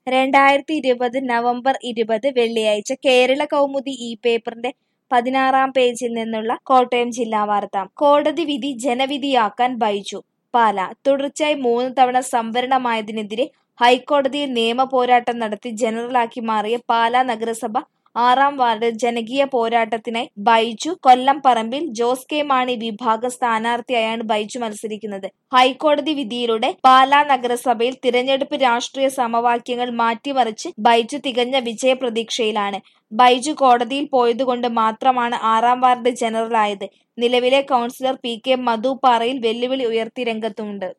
രണ്ടായിരത്തി ഇരുപത് നവംബർ ഇരുപത് വെള്ളിയാഴ്ച കേരള കൗമുദി ഈ പേപ്പറിന്റെ പതിനാറാം പേജിൽ നിന്നുള്ള കോട്ടയം ജില്ലാ വാർത്ത കോടതി വിധി ജനവിധിയാക്കാൻ ബൈജു പാല തുടർച്ചയായി മൂന്ന് തവണ സംവരണമായതിനെതിരെ ഹൈക്കോടതിയിൽ നിയമ പോരാട്ടം നടത്തി ജനറലാക്കി മാറിയ പാലാ നഗരസഭ ആറാം വാർഡ് ജനകീയ പോരാട്ടത്തിനായി ബൈജു കൊല്ലം പറമ്പിൽ ജോസ് കെ മാണി വിഭാഗം സ്ഥാനാർത്ഥിയായാണ് ബൈജു മത്സരിക്കുന്നത് ഹൈക്കോടതി വിധിയിലൂടെ പാലാ നഗരസഭയിൽ തിരഞ്ഞെടുപ്പ് രാഷ്ട്രീയ സമവാക്യങ്ങൾ മാറ്റിമറിച്ച് ബൈജു തികഞ്ഞ വിജയപ്രതീക്ഷയിലാണ് ബൈജു കോടതിയിൽ പോയതുകൊണ്ട് മാത്രമാണ് ആറാം വാർഡ് ജനറലായത് നിലവിലെ കൗൺസിലർ പി കെ മധു പാറയിൽ വെല്ലുവിളി ഉയർത്തി രംഗത്തുണ്ട്